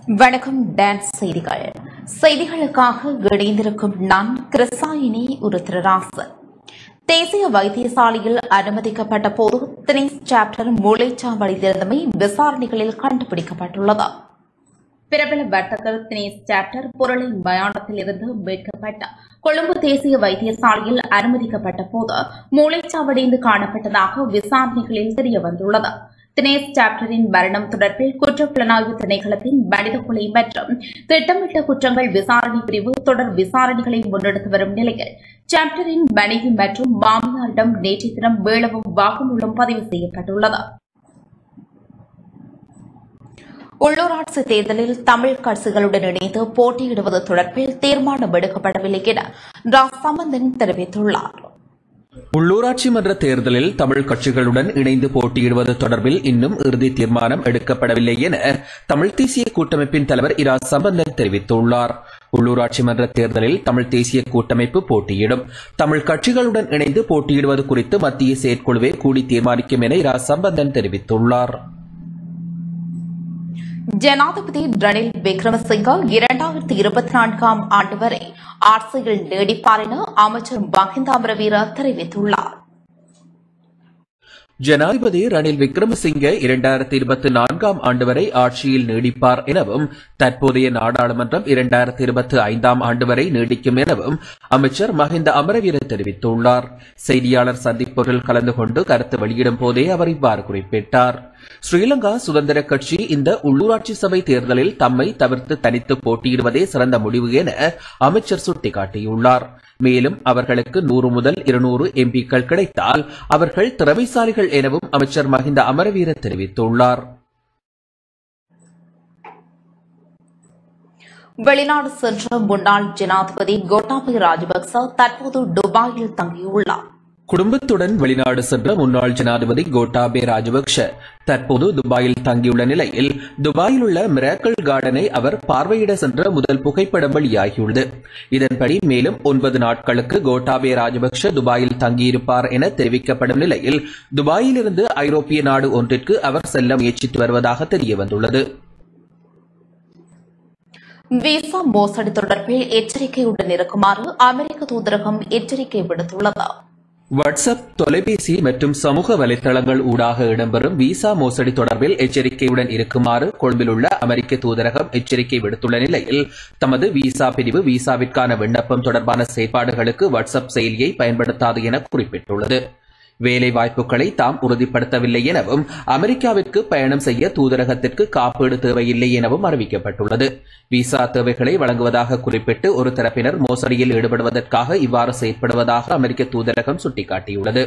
வணக்கம் டான்ஸ் செய்திகள் செய்திகளுக்காக இணைந்திருக்கும் நான் கிருசாயினி உருத்திரராசன் தேசிய வைத்தியசாலையில் அனுமதிக்கப்பட்ட போது தினேஷ் சாப்டர் மூளைச்சாவடித்திருந்தமை விசாரணைகளில் கண்டுபிடிக்கப்பட்டுள்ளது பிரபல வர்த்தகர் தினேஷ் சாப்டர் பொருளின் மயானத்தில் இருந்து மீட்கப்பட்ட கொழும்பு தேசிய வைத்தியசாலையில் அனுமதிக்கப்பட்ட போது மூளைச்சாவடைந்து காணப்பட்டதாக விசாரணைகளில் தெரியவந்துள்ளது தினேஷ் சாப்டரின் மரணம் தொடர்பில் குற்றப்புலனாய்வு திணைக்களத்தின் மனித கொலை மற்றும் திட்டமிட்ட குற்றங்கள் விசாரணை பிரிவு தொடர் விசாரணைகளை முன்னெடுத்து வரும் நிலையில் சாப்டரின் மனைவி மற்றும் மாமியாரிடம் நேற்றைய தினம் வேளவும் வாக்குமூலம் பதிவு செய்யப்பட்டுள்ளது உள்ளூராட்சி தேர்தலில் தமிழ் கட்சிகளுடன் இணைந்து போட்டியிடுவது தொடர்பில் தீர்மானம் எடுக்கப்படவில்லை என ரா சம்பந்தன் தெரிவித்துள்ளார் உள்ளூராட்சி மன்ற தேர்தலில் தமிழ் கட்சிகளுடன் இணைந்து போட்டியிடுவது தொடர்பில் இன்னும் இறுதி தீர்மானம் எடுக்கப்படவில்லை என தமிழ் தேசிய கூட்டமைப்பின் தலைவர் இரா சம்பந்தன் தெரிவித்துள்ளார் உள்ளூராட்சி மன்ற தேர்தலில் தமிழ் தேசிய கூட்டமைப்பு போட்டியிடும் தமிழ் கட்சிகளுடன் இணைந்து போட்டியிடுவது குறித்து மத்திய செயற்குழுவே கூடி தீர்மானிக்கும் என இரா சம்பந்தன் தெரிவித்துள்ளார் ஜனாதிபதி ரணில் விக்ரமசிங்க இரண்டாயிரத்தி இருபத்தி நான்காம் ஆண்டு வரை ஆட்சியில் நீடிப்பார் என அமைச்சர் மஹிந்த அமரவீர தெரிவித்துள்ளார் ஜனாதிபதி ரணில் விக்ரமசிங்க இரண்டாயிரத்தி இருபத்தி நான்காம் ஆண்டு வரை ஆட்சியில் நீடிப்பார் எனவும் தற்போதைய நாடாளுமன்றம் இரண்டாயிரத்தி இருபத்தி ஐந்தாம் ஆண்டு வரை நீடிக்கும் எனவும் அமைச்சர் மஹிந்த அமரவீர தெரிவித்துள்ளார் செய்தியாளர் சந்திப்பொருள் கலந்து கொண்டு கருத்து வெளியிடும் போதே அவர் இவ்வாறு குறிப்பிட்டார் ஸ்ரீலங்கா சுதந்திர கட்சி இந்த உள்ளூராட்சி சபை தேர்தலில் தம்மை தவிர்த்து தனித்து போட்டியிடுவதே சிறந்த முடிவு என அமைச்சர் சுட்டிக்காட்டியுள்ளார் மேலும் அவர்களுக்கு நூறு முதல் இருநூறு எம்பிக்கள் கிடைத்தால் அவர்கள் திறமைசாலிகள் எனவும் அமைச்சர் மஹிந்த அமரவீர தெரிவித்துள்ளார் வெளிநாடு சென்ற முன்னாள் ஜனாதிபதி கோட்டாபய ராஜபக்ச தற்போது துபாயில் தங்கியுள்ளார் குடும்பத்துடன் வெளிநாடு சென்ற முன்னாள் ஜனாதிபதி கோட்டாபே ராஜபக்ஷ தற்போது துபாயில் தங்கியுள்ள நிலையில் துபாயில் உள்ள மிராக்கல் கார்டனை அவர் பார்வையிட சென்ற முதல் புகைப்படம் வெளியாகியுள்ளது இதன்படி மேலும் ஒன்பது நாட்களுக்கு கோட்டாபே ராஜபக்ஷ துபாயில் தங்கியிருப்பார் என தெரிவிக்கப்படும் நிலையில் துபாயிலிருந்து ஐரோப்பிய நாடு ஒன்றிற்கு அவர் செல்ல முயற்சித்து வருவதாக தெரியவந்துள்ளது விசா மோசடி தொடர்பில் எச்சரிக்கையுடன் இருக்குமாறு அமெரிக்க தூதரகம் எச்சரிக்கை விடுத்துள்ளது வாட்ஸ்அப் தொலைபேசி மற்றும் சமூக வலைதளங்கள் ஊடாக இடம்பெறும் விசா மோசடி தொடர்பில் எச்சரிக்கையுடன் இருக்குமாறு கொழும்பில் உள்ள அமெரிக்க தூதரகம் எச்சரிக்கை விடுத்துள்ள நிலையில் தமது விசா பிரிவு விசாவிற்கான விண்ணப்பம் தொடர்பான செயற்பாடுகளுக்கு வாட்ஸ்அப் செயலியை பயன்படுத்தாது என குறிப்பிட்டுள்ளது வேலை வாய்ப்புகளை தாம் உறுதிப்படுத்தவில்லை எனவும் அமெரிக்காவிற்கு பயணம் செய்ய தூதரகத்திற்கு காப்பீடு தேவையில்லை எனவும் அறிவிக்கப்பட்டுள்ளது விசா தேவைகளை வழங்குவதாக குறிப்பிட்டு ஒரு தரப்பினர் மோசடியில் ஈடுபடுவதற்காக இவ்வாறு செயற்படுவதாக அமெரிக்க தூதரகம் சுட்டிக்காட்டியுள்ளது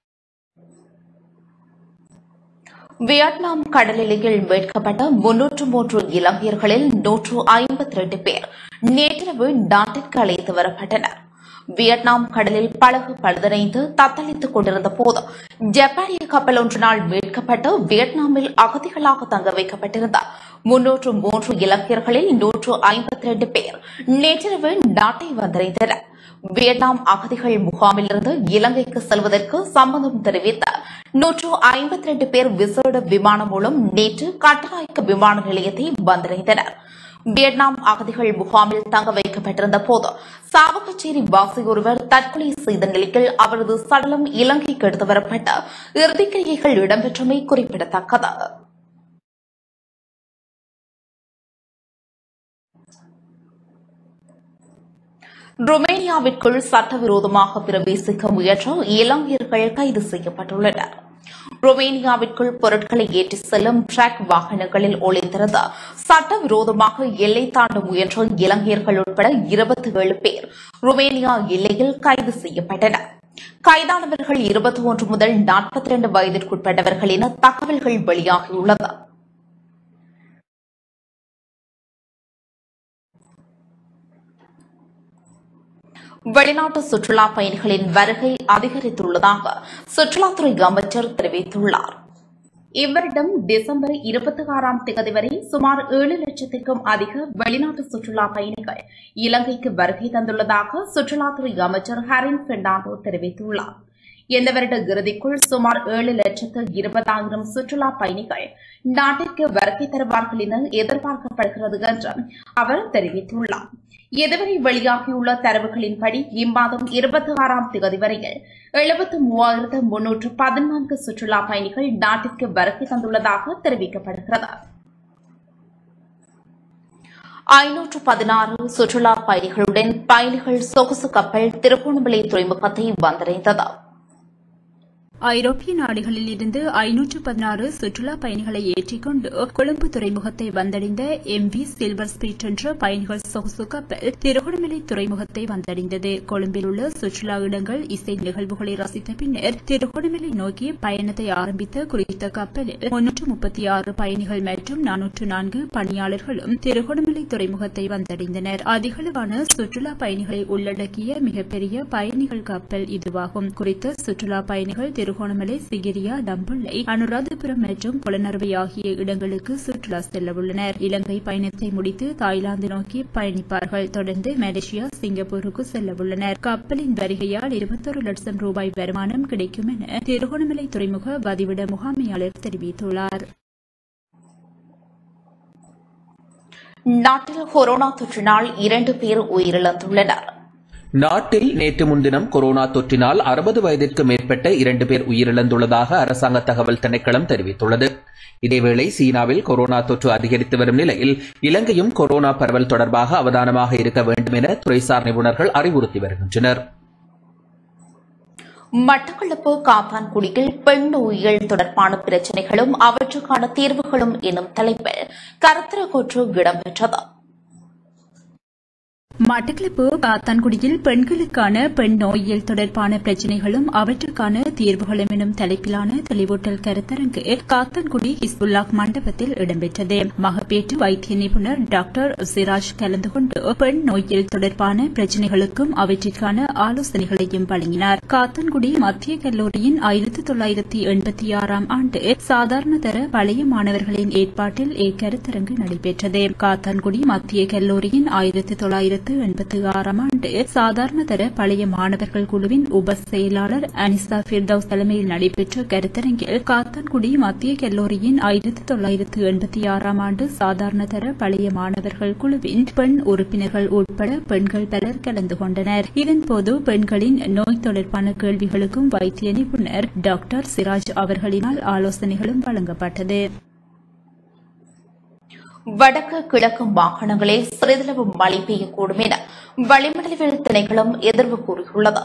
வியட்நாம் கடலில் மீட்கப்பட்ட முன்னூற்று மூன்று இலங்கையர்களில் நூற்று ஐம்பத்தி ரெண்டு பேர் நேற்றிரவு நாட்டிற்கு அழைத்து வரப்பட்டனர் வியட்நாம் கடலில் படகு பழுதடைந்து தத்தளித்துக் கொண்டிருந்த போது ஜப்பானிய கப்பல் ஒன்றினால் மீட்கப்பட்டு வியட்நாமில் அகதிகளாக தங்க வைக்கப்பட்டிருந்த முன்னூற்று மூன்று இலங்கையர்களில் நூற்று ஐம்பத்தி ரெண்டு பேர் நேற்றிரவு நாட்டை வந்தடைந்தனர் வியட்நாம் அகதிகள் முகாமிலிருந்து இலங்கைக்கு செல்வதற்கு சம்மதம் தெரிவித்த நூற்று ஐம்பத்தி ரெண்டு பேர் விசேட விமானம் மூலம் நேற்று கட்டநாயக்க விமான நிலையத்தை வந்தடைந்தனர் வியட்நாம் அகதிகள் முகாமில் தங்க வைக்கப்பட்டிருந்த போது சாவகச்சேரி வாசி ஒருவர் தற்கொலை செய்த நிலையில் அவரது சடலம் இலங்கைக்கு எடுத்து வரப்பட்ட இறுதிக்கிரியைகள் இடம்பெற்றமை குறிப்பிடத்தக்கது ருமேனியாவிற்குள் சட்டவிரோதமாக பிரவேசிக்க முயன்ற இலங்கையர்கள் கைது செய்யப்பட்டுள்ளனர் ருமேனியாவிற்குள் பொருட்களை ஏற்றி செல்லும் ட்ரக் வாகனங்களில் ஒளிந்திருந்த சட்டவிரோதமாக எல்லை தாண்ட முயன்ற இலங்கையர்கள் உட்பட இருபத்தி ஏழு பேர் ருமேனியா எல்லையில் கைது செய்யப்பட்டனர் கைதானவர்கள் இருபத்தி ஒன்று முதல் நாற்பத்தி இரண்டு வயதிற்குட்பட்டவர்கள் என தகவல்கள் வெளியாகியுள்ளது வெளிநாட்டு சுற்றுலா பயணிகளின் வருகை அதிகரித்துள்ளதாக சுற்றுலாத்துறை அமைச்சர் தெரிவித்துள்ளார் இவ்வருடம் டிசம்பர் இருபத்தி ஆறாம் தேதி வரை சுமார் ஏழு லட்சத்திற்கும் அதிக வெளிநாட்டு சுற்றுலா பயணிகள் இலங்கைக்கு வருகை தந்துள்ளதாக சுற்றுலாத்துறை அமைச்சர் ஹரின் பெர்னாண்டோ தெரிவித்துள்ளார் இந்த வருட இறுதிக்குள் சுமார் ஏழு லட்சத்து இருபதாயிரம் சுற்றுலா பயணிகள் நாட்டிற்கு வருகை தருவார்கள் என எதிர்பார்க்கப்படுகிறது என்று அவர் தெரிவித்துள்ளார் இதுவரை வெளியாகியுள்ள தரவுகளின்படி இம்மாதம் இருபத்தி ஆறாம் தேதி வரையில் எழுபத்து மூவாயிரத்து முன்னூற்று பதினான்கு சுற்றுலா பயணிகள் நாட்டிற்கு வருகை தந்துள்ளதாக தெரிவிக்கப்படுகிறது ஐநூற்று பதினாறு சுற்றுலா பயணிகளுடன் பயணிகள் சொகுசு கப்பல் திருகோணமலை துறைமுகத்தை வந்தடைந்தது ஐரோப்பிய நாடுகளில் இருந்து ஐநூற்று பதினாறு சுற்றுலா பயணிகளை ஏற்றிக்கொண்டு கொழும்பு துறைமுகத்தை வந்தடைந்த எம் வி சில்வர் ஸ்பீட் என்ற பயணிகள் சொகுசு கப்பல் திருகோணமலை துறைமுகத்தை வந்தடைந்தது கொழும்பில் உள்ள சுற்றுலா இடங்கள் இசை நிகழ்வுகளை ரசித்த பின்னர் திருகோணமலை நோக்கி பயணத்தை ஆரம்பித்த குறித்த கப்பலில் முன்னூற்று முப்பத்தி ஆறு பயணிகள் மற்றும் நானூற்று நான்கு பணியாளர்களும் திருகோணமலை துறைமுகத்தை வந்தடைந்தனர் அதிகளவான சுற்றுலா பயணிகளை உள்ளடக்கிய மிகப்பெரிய பயணிகள் கப்பல் இதுவாகும் குறித்த சுற்றுலா பயணிகள் திருகோணமலை சிகிரியா டம்புள்ளை அனுராதபுரம் மற்றும் புலனறுவை ஆகிய இடங்களுக்கு சுற்றுலா செல்லவுள்ளனர் இலங்கை பயணத்தை முடித்து தாய்லாந்து நோக்கி பயணிப்பார்கள் தொடர்ந்து மலேசியா சிங்கப்பூருக்கு செல்லவுள்ளனர் கப்பலின் வருகையால் இருபத்தொரு லட்சம் ரூபாய் வருமானம் கிடைக்கும் என திருகோணமலை துறைமுக வதிவிட முகாமையாளர் தெரிவித்துள்ளார் நாட்டில் கொரோனா தொற்றினால் இரண்டு பேர் உயிரிழந்துள்ளனர் நாட்டில் நேற்று முன்தினம் கொரோனா தொற்றினால் அறுபது வயதிற்கு மேற்பட்ட இரண்டு பேர் உயிரிழந்துள்ளதாக அரசாங்க தகவல் திணைக்களம் தெரிவித்துள்ளது இதேவேளை சீனாவில் கொரோனா தொற்று அதிகரித்து வரும் நிலையில் இலங்கையும் கொரோனா பரவல் தொடர்பாக அவதானமாக இருக்க வேண்டும் என துறைசார் நிபுணர்கள் அறிவுறுத்தி வருகின்றனர் மட்டக்களப்பு காத்தான்குடியில் பெண் நோயியல் தொடர்பான பிரச்சினைகளும் அவற்றுக்கான தீர்வுகளும் எனும் தலைப்பில் கருத்தரங்கொன்று இடம்பெற்றது மட்டக்களப்பு காத்தான்குடியில் பெண்களுக்கான பெண் நோயியல் தொடர்பான பிரச்சினைகளும் அவற்றுக்கான தீர்வுகளும் எனும் தலைப்பிலான தெளிவூட்டல் கருத்தரங்கு காத்தான்குடி ஹிஸ்புல்லாக் மண்டபத்தில் இடம்பெற்றது மகப்பேற்று வைத்திய நிபுணர் டாக்டர் சிராஜ் கலந்து கொண்டு பெண் நோயியல் தொடர்பான பிரச்சினைகளுக்கும் அவற்றிற்கான ஆலோசனைகளையும் வழங்கினார் காத்தான்குடி மத்திய கல்லூரியின் ஆயிரத்தி தொள்ளாயிரத்தி எண்பத்தி ஆறாம் ஆண்டு சாதாரண தர பழைய மாணவர்களின் ஏற்பாட்டில் இக்கருத்தரங்கு நடைபெற்றது காத்தான்குடி மத்திய கல்லூரியின் ஆயிரத்தி தொள்ளாயிரத்து எண்பத்தி ஆறாம் ஆண்டு சாதாரண தர பழைய மாணவர்கள் குழுவின் உப செயலாளர் அனிசா பிர்தவுஸ் தலைமையில் நடைபெற்ற கருத்தரங்கில் காத்தான்குடி மத்திய கல்லூரியின் ஆயிரத்தி தொள்ளாயிரத்து எண்பத்தி ஆறாம் ஆண்டு சாதாரண தர பழைய மாணவர்கள் குழுவின் பெண் உறுப்பினர்கள் உட்பட பெண்கள் பலர் கலந்து கொண்டனர் இதன்போது பெண்களின் நோய் தொடர்பான கேள்விகளுக்கும் வைத்திய நிபுணர் டாக்டர் சிராஜ் அவர்களினால் ஆலோசனைகளும் வழங்கப்பட்டது வடக்கு கிழக்கு மாகாணங்களில் சிறிதளவு மழை பெய்யக்கூடும் என வளிமண்டலவியல் திணைக்களம் எதிர்வு கூறியுள்ளது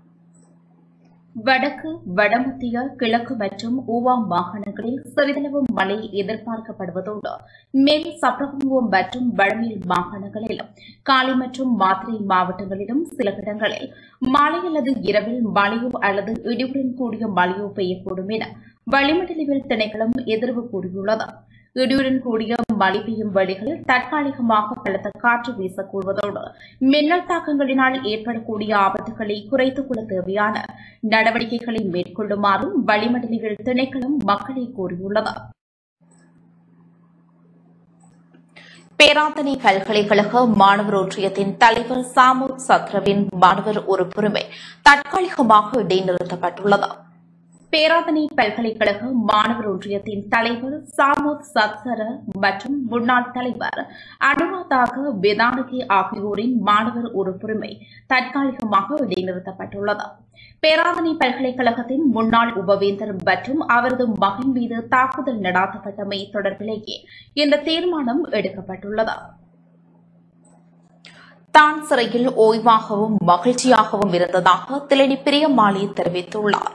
வடக்கு வடமத்திய கிழக்கு மற்றும் ஊவா மாகாணங்களில் சிறிதளவு மழை எதிர்பார்க்கப்படுவதோடு மேல் சப்ரகமுவம் மற்றும் வடமேல் மாகாணங்களிலும் காலி மற்றும் மாத்திரை மாவட்டங்களிலும் சில இடங்களில் மாலை அல்லது இரவில் மழையோ அல்லது இடியுடன் கூடிய மழையோ பெய்யக்கூடும் என வளிமண்டலவியல் திணைக்களம் எதிர்வு கூறியுள்ளது இடியுடன் கூடிய மழை பெய்யும் வழிகளில் தற்காலிகமாக பலத்த காற்று வீசக்கூடுவதோடு மின்னல் தாக்கங்களினால் ஏற்படக்கூடிய ஆபத்துகளை குறைத்துக் கொள்ள தேவையான நடவடிக்கைகளை மேற்கொள்ளுமாறும் வளிமண்டலிகள் திணைக்களம் மக்களை கூறியுள்ளது பேராதனை பல்கலைக்கழக மாணவர் ஒன்றியத்தின் தலைவர் சாமு சத்ரவின் மாணவர் உறுப்புரிமை தற்காலிகமாக இடைநிறுத்தப்பட்டுள்ளது பேராதனை பல்கலைக்கழக மாணவர் ஒன்றியத்தின் தலைவர் சாமோத் சத்சர மற்றும் முன்னாள் தலைவர் அனுராதாக வேதானகி ஆகியோரின் மாணவர் உறுப்புரிமை தற்காலிகமாக இடைநிறுத்தப்பட்டுள்ளது பேராதனை பல்கலைக்கழகத்தின் முன்னாள் உபவேந்தர் மற்றும் அவரது மகன் மீது தாக்குதல் நடாத்தப்பட்டமை தொடர்பிலேயே இந்த தீர்மானம் எடுக்கப்பட்டுள்ளது தான் சிறையில் ஓய்வாகவும் மகிழ்ச்சியாகவும் இருந்ததாக திலனி பிரியமாலி தெரிவித்துள்ளார்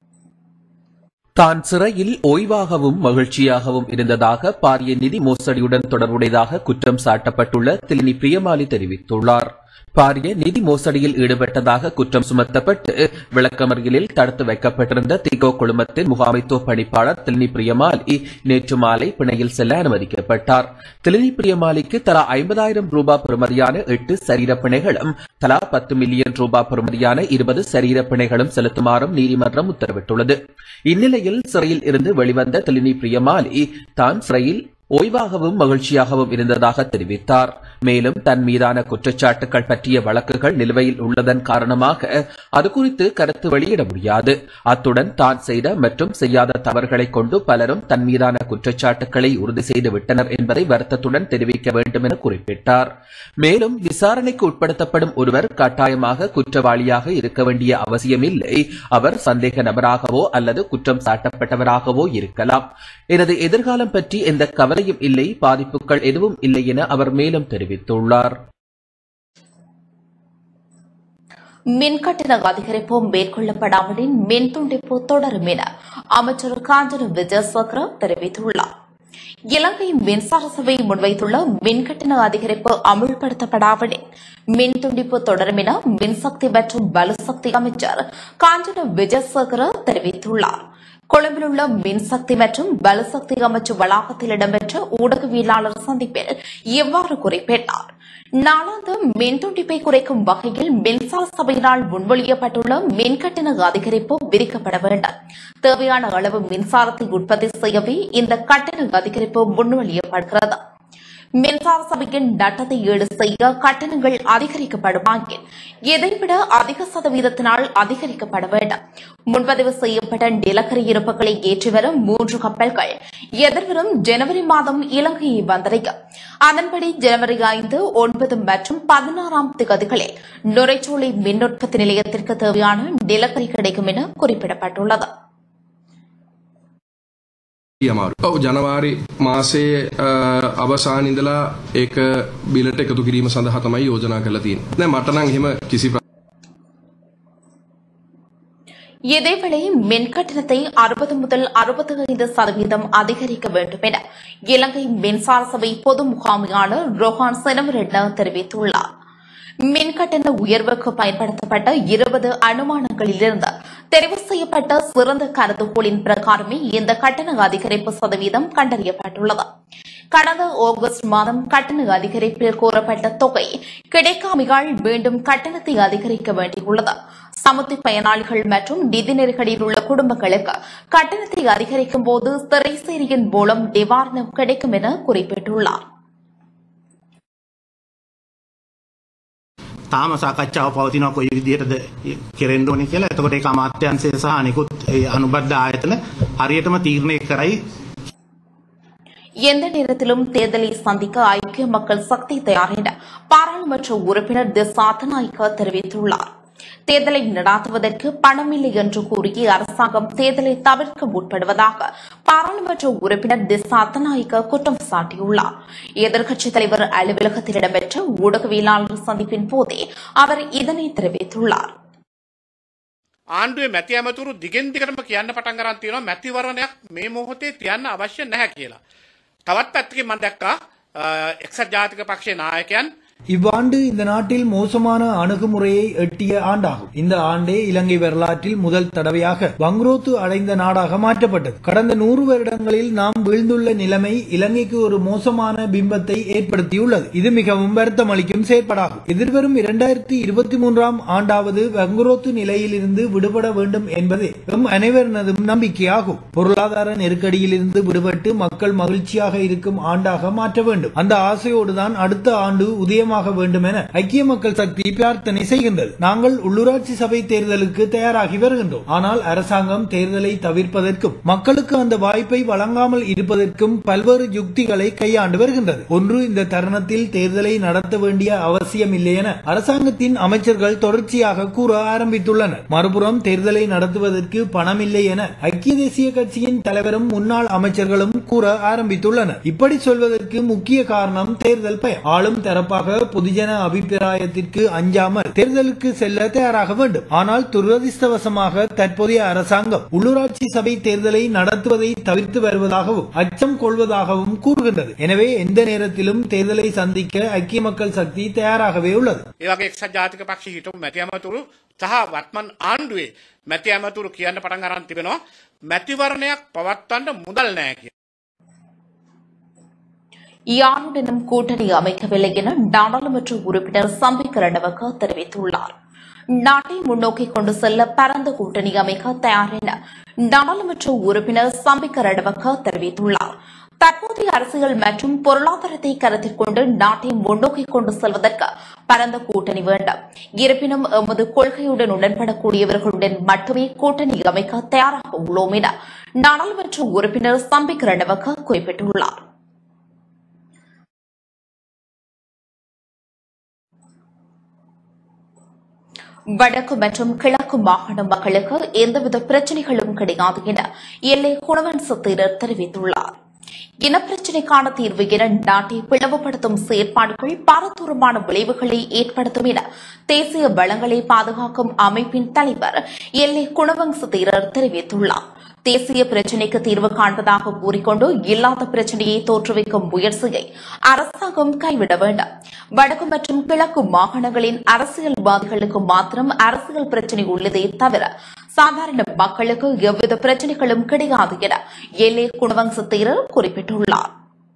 தான் சிறையில் ஓய்வாகவும் மகிழ்ச்சியாகவும் இருந்ததாக பாரிய நிதி மோசடியுடன் தொடர்புடையதாக குற்றம் சாட்டப்பட்டுள்ள திலினி பிரியமாலி தெரிவித்துள்ளார் பாரிய நிதி மோசடியில் ஈடுபட்டதாக குற்றம் சுமத்தப்பட்டு விளக்கமறியலில் தடுத்து வைக்கப்பட்டிருந்த திகோ குழுமத்தின் முகாமைத்துவ பணிப்பாளர் திலினி பிரியமாலி நேற்று மாலை பிணையில் செல்ல அனுமதிக்கப்பட்டார் திலினி பிரியமாலிக்கு தலா ஐம்பதாயிரம் ரூபாய் பெறுமதியான எட்டு சரீர பிணைகளும் தலா பத்து மில்லியன் ரூபாய் பெறுமதியான இருபது சரீர பிணைகளும் செலுத்துமாறும் நீதிமன்றம் உத்தரவிட்டுள்ளது இந்நிலையில் சிறையில் இருந்து வெளிவந்த திலினி பிரியமாலி தான் சிறையில் ஓய்வாகவும் மகிழ்ச்சியாகவும் இருந்ததாக தெரிவித்தார் மேலும் தன் மீதான குற்றச்சாட்டுகள் பற்றிய வழக்குகள் நிலுவையில் உள்ளதன் காரணமாக அது குறித்து கருத்து வெளியிட முடியாது அத்துடன் தான் செய்த மற்றும் செய்யாத தவறுகளை கொண்டு பலரும் தன் மீதான குற்றச்சாட்டுகளை உறுதி செய்து விட்டனர் என்பதை வருத்தத்துடன் தெரிவிக்க வேண்டும் என குறிப்பிட்டார் மேலும் விசாரணைக்கு உட்படுத்தப்படும் ஒருவர் கட்டாயமாக குற்றவாளியாக இருக்க வேண்டிய அவசியமில்லை அவர் சந்தேக நபராகவோ அல்லது குற்றம் சாட்டப்பட்டவராகவோ இருக்கலாம் எனது எதிர்காலம் பற்றி எந்த கவலையும் இல்லை பாதிப்புகள் எதுவும் இல்லை என அவர் மேலும் தெரிவித்துள்ளார் மின்கட்டண அதிகரிப்பு மேற்கொள்ளப்படாமலின் மின் துண்டிப்பு தொடரும் என அமைச்சர் காஞ்சன விஜயசேகர தெரிவித்துள்ளார் இலங்கை மின்சார சபை முன்வைத்துள்ள மின்கட்டண அதிகரிப்பு அமுல்படுத்தப்படாவிடின் மின் துண்டிப்பு தொடரும் என மின்சக்தி மற்றும் பலுசக்தி அமைச்சர் காஞ்சன விஜயசேகர தெரிவித்துள்ளார் கொழும்பில் உள்ள மின்சக்தி மற்றும் பலசக்தி அமைச்சு வளாகத்தில் இடம்பெற்ற ஊடகவியலாளர் சந்திப்பில் இவ்வாறு குறிப்பிட்டார் நாளாந்த மின் துண்டிப்பை குறைக்கும் வகையில் மின்சார சபையினால் முன்மொழியப்பட்டுள்ள மின்கட்டண அதிகரிப்பு விதிக்கப்பட வேண்டும் தேவையான அளவு மின்சாரத்தை உற்பத்தி செய்யவே இந்த கட்டண அதிகரிப்பு முன்மொழியப்படுகிறது மின்சார சபையின் நட்டத்தை ஈடு செய்ய கட்டணங்கள் அதிகரிக்கப்படுமாயின் இதைவிட அதிக சதவீதத்தினால் அதிகரிக்கப்பட வேண்டும் முன்பதிவு செய்யப்பட்ட நிலக்கரி இருப்புகளை ஏற்றி வரும் மூன்று கப்பல்கள் எதிர்வரும் ஜனவரி மாதம் இலங்கையை வந்தடையும் அதன்படி ஜனவரி ஐந்து ஒன்பது மற்றும் பதினாறாம் திகதிகளில் நுரைச்சோலை மின் உற்பத்தி நிலையத்திற்கு தேவையான நிலக்கரி கிடைக்கும் என குறிப்பிடப்பட்டுள்ளது අමාරු. ඔව් ජනවාරි මාසයේ අවසාන ඉඳලා ඒක බිලට එකතු කිරීම සඳහා තමයි යෝජනා කරලා තියෙන්නේ. නෑ මට නම් එහෙම කිසි ප්‍ර- இதேவேளை மின் கட்டணத்தை அறுபது முதல் அறுபத்தி ஐந்து சதவீதம் அதிகரிக்க வேண்டும் என இலங்கை மின்சார சபை பொது முகாமையாளர் ரோஹான் செனவரெட்ன தெரிவித்துள்ளார் மின் கட்டண உயர்வுக்கு பயன்படுத்தப்பட்ட இருபது அனுமானங்களிலிருந்து தெரிவு செய்யப்பட்ட சிறந்த கருதுகோளின் பிரகாரமே இந்த கட்டண அதிகரிப்பு சதவீதம் கண்டறியப்பட்டுள்ளது கடந்த ஆகஸ்ட் மாதம் கட்டண அதிகரிப்பில் கோரப்பட்ட தொகை கிடைக்காமையால் மீண்டும் கட்டணத்தை அதிகரிக்க வேண்டியுள்ளது சமுத்தி பயனாளிகள் மற்றும் நிதி நெருக்கடியில் உள்ள குடும்பங்களுக்கு கட்டணத்தை அதிகரிக்கும் போது திரைசேரியின் மூலம் நிவாரணம் கிடைக்கும் என குறிப்பிட்டுள்ளார் තාම සාකච්ඡාව පවතිනවා කොයි විදිහටද කෙරෙන්න ඕනේ කියලා. එතකොට ඒක අමාත්‍යංශය සහ අනිකුත් ඒ අනුබද්ධ ආයතන හරියටම තීරණය කරයි எந்த நேரத்திலும் தேர்தலை சந்திக்க ஐக்கிய மக்கள் சக்தி தயார் என பாராளுமன்ற உறுப்பினர் திசாத்தநாயக்க தெரிவித்துள்ளார் தேர்தலை நடாத்துவதற்கு பணமில்லை என்று கூறிய அரசாங்கம் தேர்தலை தவிர்க்க முற்படுவதாக பாராளுமன்ற உறுப்பினர் திசாத்தநாயக்க குற்றம் சாட்டியுள்ளார் எதிர்க்கட்சித் தலைவர் அலுவலகத்தில் இடம்பெற்ற ஊடகவியலாளர் சந்திப்பின் போதே அவர் இதனை தெரிவித்துள்ளார் ආණ්ඩුවේ මැති ඇමතුරු දිගෙන් දිගටම කියන්න පටන් ගන්න තියෙනවා මැතිවරණයක් මේ මොහොතේ තියන්න අවශ්‍ය නැහැ කියලා. තවත් පැත්තකින් මම දැක්කා අ, එක්සත් ජාතික පක්ෂයේ නායකයන් இவ்வாண்டு இந்த நாட்டில் மோசமான அணுகுமுறையை எட்டிய ஆண்டாகும் இந்த ஆண்டே இலங்கை வரலாற்றில் முதல் தடவையாக வங்குரோத்து அடைந்த நாடாக மாற்றப்பட்டது கடந்த நூறு வருடங்களில் நாம் வீழ்ந்துள்ள நிலைமை இலங்கைக்கு ஒரு மோசமான பிம்பத்தை ஏற்படுத்தியுள்ளது இது மிகவும் வருத்தமளிக்கும் செயற்பாடாகும் எதிர்வரும் இரண்டாயிரத்தி இருபத்தி மூன்றாம் ஆண்டாவது வங்குரோத்து நிலையிலிருந்து விடுபட வேண்டும் என்பதே எம் அனைவரினதும் நம்பிக்கையாகும் பொருளாதார நெருக்கடியிலிருந்து விடுபட்டு மக்கள் மகிழ்ச்சியாக இருக்கும் ஆண்டாக மாற்ற வேண்டும் அந்த ஆசையோடுதான் அடுத்த ஆண்டு உதயமாக வேண்டும் என ஐக்கிய மக்கள் சக்தி பிரார்த்தனை செய்கின்றது நாங்கள் உள்ளூராட்சி சபை தேர்தலுக்கு தயாராகி வருகின்றோம் ஆனால் அரசாங்கம் தேர்தலை தவிர்ப்பதற்கும் மக்களுக்கு அந்த வாய்ப்பை வழங்காமல் இருப்பதற்கும் பல்வேறு யுக்திகளை கையாண்டு வருகின்றது ஒன்று இந்த தருணத்தில் தேர்தலை நடத்த வேண்டிய அவசியம் இல்லை என அரசாங்கத்தின் அமைச்சர்கள் தொடர்ச்சியாக கூற ஆரம்பித்துள்ளனர் மறுபுறம் தேர்தலை நடத்துவதற்கு பணமில்லை என ஐக்கிய தேசிய கட்சியின் தலைவரும் முன்னாள் அமைச்சர்களும் கூற ஆரம்பித்துள்ளனர் இப்படி சொல்வதற்கு முக்கிய காரணம் தேர்தல் பயம் ஆளும் தரப்பாக பொதுஜன அபிப்பிராயத்திற்கு அஞ்சாமல் தேர்தலுக்கு செல்ல தயாராக வேண்டும் ஆனால் துரதிர்ஷ்டவசமாக தற்போதைய அரசாங்கம் உள்ளூராட்சி சபை தேர்தலை நடத்துவதை தவிர்த்து வருவதாகவும் அச்சம் கொள்வதாகவும் கூறுகின்றது எனவே எந்த நேரத்திலும் தேர்தலை சந்திக்க ஐக்கிய மக்கள் சக்தி தயாராகவே உள்ளது ඒ වගේ එක්සත් ජාතික පක්ෂ හිටපු මැති ඇමතුරු සහ වත්මන් ආණ්ඩුවේ මැති ඇමතුරු කියන්න පටන් අරන් තිබෙනවා මැතිවරණයක් පවත්වන්න මුදල් නැහැ කියලා. யாருடனும் கூட்டணி அமைக்கவில்லை என நாடாளுமன்ற உறுப்பினர் சம்பிக் ரணவக்க தெரிவித்துள்ளார் நாட்டை முன்னோக்கி கொண்டு செல்ல பரந்த கூட்டணி அமைக்க தயார் என நாடாளுமன்ற உறுப்பினர் சம்பிக் ரணவக்க தெரிவித்துள்ளார் தற்போதைய அரசியல் மற்றும் பொருளாதாரத்தை கருத்தில் கொண்டு நாட்டை முன்னோக்கி கொண்டு செல்வதற்கு பரந்த கூட்டணி வேண்டும் இருப்பினும் எமது கொள்கையுடன் உடன்படக்கூடியவர்களுடன் மட்டுமே கூட்டணி அமைக்க தயாராக உள்ளோம் என நாடாளுமன்ற உறுப்பினர் சம்பிக் ரணவக்க குறிப்பிட்டுள்ளார் வடக்கு மற்றும் கிழக்கு மாகாண மக்களுக்கு எந்தவித பிரச்சினைகளும் கிடையாது என எல்லை குணவன்சத்தினர் தெரிவித்துள்ளார் இனப்பிரச்சினைக்கான தீர்வு என நாட்டை பிளவுபடுத்தும் செயற்பாடுகள் பாரதூரமான விளைவுகளை ஏற்படுத்தும் என தேசிய வளங்களை பாதுகாக்கும் அமைப்பின் தலைவர் எல்லை குணவன்சத்தினர் தெரிவித்துள்ளார் தேசிய பிரச்சினைக்கு தீர்வு காண்பதாக கூறிக்கொண்டு இல்லாத பிரச்சினையை தோற்றுவிக்கும் முயற்சியை அரசாங்கம் கைவிட வேண்டும் வடக்கு மற்றும் கிழக்கு மாகாணங்களின் அரசியல்வாதிகளுக்கு மாத்திரம் அரசியல் பிரச்சினை உள்ளதே தவிர சாதாரண மக்களுக்கு எவ்வித பிரச்சினைகளும் கிடையாது என எல்ஏ குணவம்சத்தீரர் குறிப்பிட்டுள்ளார்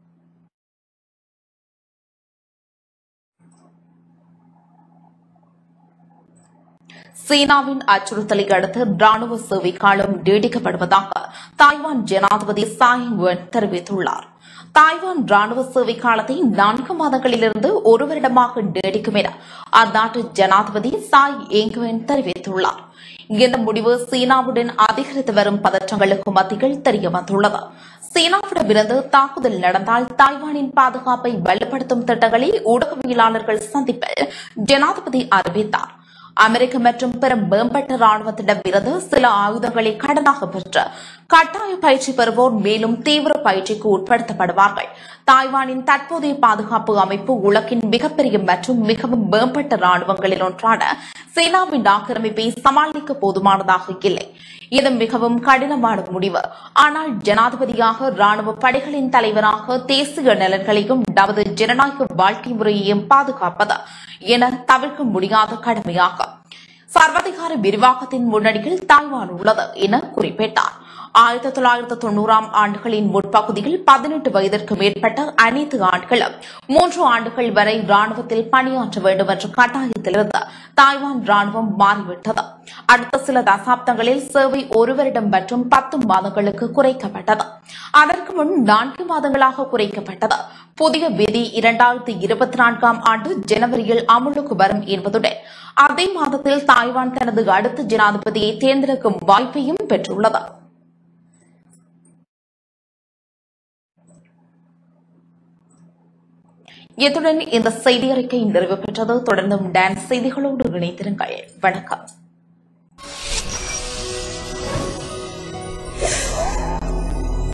சீனாவின் அச்சுறுத்தலை அடுத்து ராணுவ சேவை காலம் நீடிக்கப்படுவதாக தாய்வான் ஜனாதிபதி சாய் வென் தெரிவித்துள்ளார் தாய்வான் ராணுவ சேவை காலத்தை நான்கு மாதங்களிலிருந்து ஒரு வருடமாக நீடிக்கும் என அந்நாட்டு ஜனாதிபதி சாய் ஏங்குவன் தெரிவித்துள்ளார் இந்த முடிவு சீனாவுடன் அதிகரித்து வரும் பதற்றங்களுக்கு மத்தியில் தெரியவந்துள்ளது சீனாவிடமிருந்து தாக்குதல் நடந்தால் தாய்வானின் பாதுகாப்பை வலுப்படுத்தும் திட்டங்களை ஊடகவியலாளர்கள் சந்திப்பில் ஜனாதிபதி அறிவித்தார் அமெரிக்க மற்றும் பிற மேம்பட்ட ராணுவத்திடமிருந்து சில ஆயுதங்களை கடனாக பெற்று கட்டாய பயிற்சி பெறுவோர் மேலும் தீவிர பயிற்சிக்கு உட்படுத்தப்படுவார்கள் தாய்வானின் தற்போதைய பாதுகாப்பு அமைப்பு உலகின் மிகப்பெரிய மற்றும் மிகவும் மேம்பட்ட ராணுவங்களில் ஒன்றான சீனாவின் ஆக்கிரமிப்பை சமாளிக்க போதுமானதாக இல்லை இது மிகவும் கடினமான முடிவு ஆனால் ஜனாதிபதியாக ராணுவ படைகளின் தலைவராக தேசிய நலன்களையும் நமது ஜனநாயக வாழ்க்கை முறையையும் பாதுகாப்பது என தவிர்க்க முடியாத கடமையாகும் சர்வாதிகார விரிவாக்கத்தின் முன்னணியில் தாய்வான் உள்ளது என குறிப்பிட்டார் ஆயிரத்தி தொள்ளாயிரத்து தொன்னூறாம் ஆண்டுகளின் முற்பகுதியில் பதினெட்டு வயதிற்கு மேற்பட்ட அனைத்து ஆண்களும் மூன்று ஆண்டுகள் வரை ராணுவத்தில் பணியாற்ற வேண்டும் என்ற கட்டாயத்திலிருந்து தாய்வான் ராணுவம் மாறிவிட்டது அடுத்த சில தசாப்தங்களில் சேவை ஒரு வருடம் மற்றும் பத்து மாதங்களுக்கு குறைக்கப்பட்டது அதற்கு முன் நான்கு மாதங்களாக குறைக்கப்பட்டது புதிய விதி இரண்டாயிரத்தி இருபத்தி நான்காம் ஆண்டு ஜனவரியில் அமுலுக்கு வரும் என்பதுடன் அதே மாதத்தில் தாய்வான் தனது அடுத்த ஜனாதிபதியை தேர்ந்தெடுக்கும் வாய்ப்பையும் பெற்றுள்ளது இத்துடன் இந்த செய்தி அறிக்கை நிறைவு பெற்றது தொடர்ந்தும் டான்ஸ் செய்திகளோடு இணைத்திருங்கள் வணக்கம்